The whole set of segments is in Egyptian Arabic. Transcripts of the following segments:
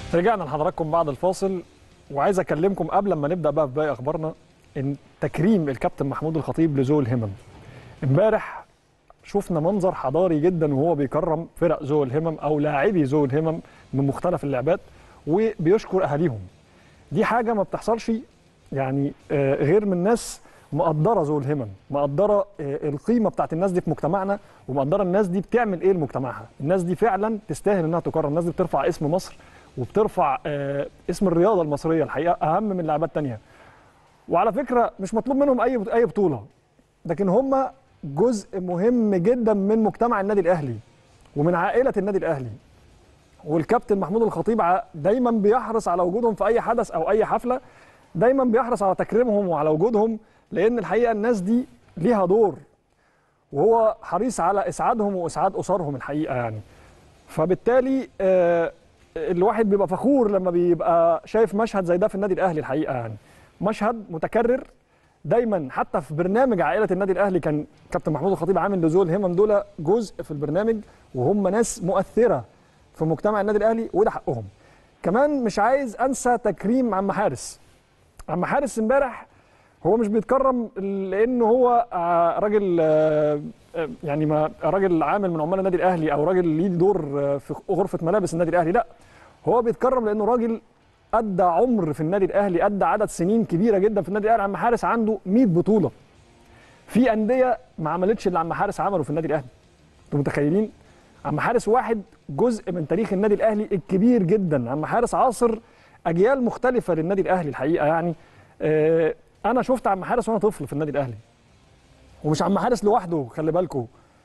رجعنا لحضراتكم بعد الفاصل وعايز اكلمكم قبل ما نبدا بقى في باقي اخبارنا ان تكريم الكابتن محمود الخطيب لذوي الهمم امبارح شفنا منظر حضاري جدا وهو بيكرم فرق ذوي الهمم او لاعبي ذوي الهمم من مختلف اللعبات وبيشكر اهاليهم دي حاجه ما بتحصلش يعني آه، غير من ناس مقدره ذوي الهمم مقدره آه، القيمه بتاعت الناس دي في مجتمعنا ومقدره الناس دي بتعمل ايه لمجتمعها الناس دي فعلا تستاهل انها تكرم الناس دي بترفع اسم مصر وبترفع آه، اسم الرياضه المصريه الحقيقه اهم من لعبات تانية وعلى فكره مش مطلوب منهم اي اي بطوله لكن هم جزء مهم جدا من مجتمع النادي الاهلي ومن عائله النادي الاهلي والكابتن محمود الخطيب ع- دايما بيحرص على وجودهم في اي حدث او اي حفله دايما بيحرص على تكريمهم وعلى وجودهم لان الحقيقه الناس دي ليها دور وهو حريص على اسعادهم واسعاد اسرهم الحقيقه يعني فبالتالي آه، الواحد بيبقى فخور لما بيبقى شايف مشهد زي ده في النادي الاهلي الحقيقه يعني مشهد متكرر دايما حتى في برنامج عائله النادي الاهلي كان كابتن محمود الخطيب عامل لذوي الهمم دول جزء في البرنامج وهم ناس مؤثره في مجتمع النادي الاهلي وده حقهم كمان مش عايز انسى تكريم عم حارس عم حارس امبارح هو مش بيتكرم لانه هو آه، راجل آه، آه، يعني ما راجل عامل من عمال النادي الاهلي او راجل ليه دور آه، في غرفه ملابس النادي الاهلي لا هو بيتكرم لانه راجل ادى عمر في النادي الاهلي ادى عدد سنين كبيره جدا في النادي الاهلي عم حارس عنده 100 بطوله في انديه ما عملتش اللي عم حارس عمله في النادي الاهلي انتوا متخيلين عم حارس واحد جزء من تاريخ النادي الاهلي الكبير جدا عم حارس عاصر اجيال مختلفه للنادي الاهلي الحقيقه يعني آه، انا شفت عم حارس وانا طفل في النادي الاهلي ومش عم حارس لوحده خلي بالكم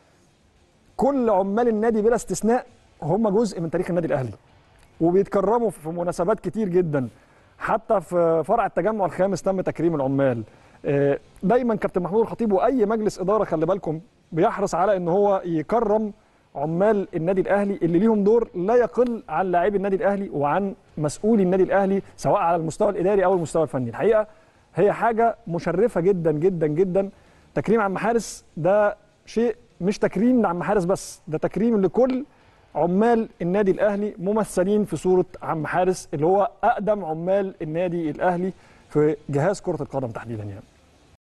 كل عمال النادي بلا استثناء هم جزء من تاريخ النادي الاهلي وبيتكرموا في مناسبات كتير جدا حتى في فرع التجمع الخامس تم تكريم العمال آه، دايما كابتن محمود الخطيب واي مجلس اداره خلي بالكم بيحرص على ان هو يكرم عمال النادي الاهلي اللي ليهم دور لا يقل عن لاعبي النادي الاهلي وعن مسؤولي النادي الاهلي سواء على المستوى الاداري او المستوى الفني الحقيقه هي حاجه مشرفه جدا جدا جدا تكريم عم حارس ده شيء مش تكريم لعم حارس بس ده تكريم لكل عمال النادي الاهلي ممثلين في صوره عم حارس اللي هو اقدم عمال النادي الاهلي في جهاز كره القدم تحديدا يعني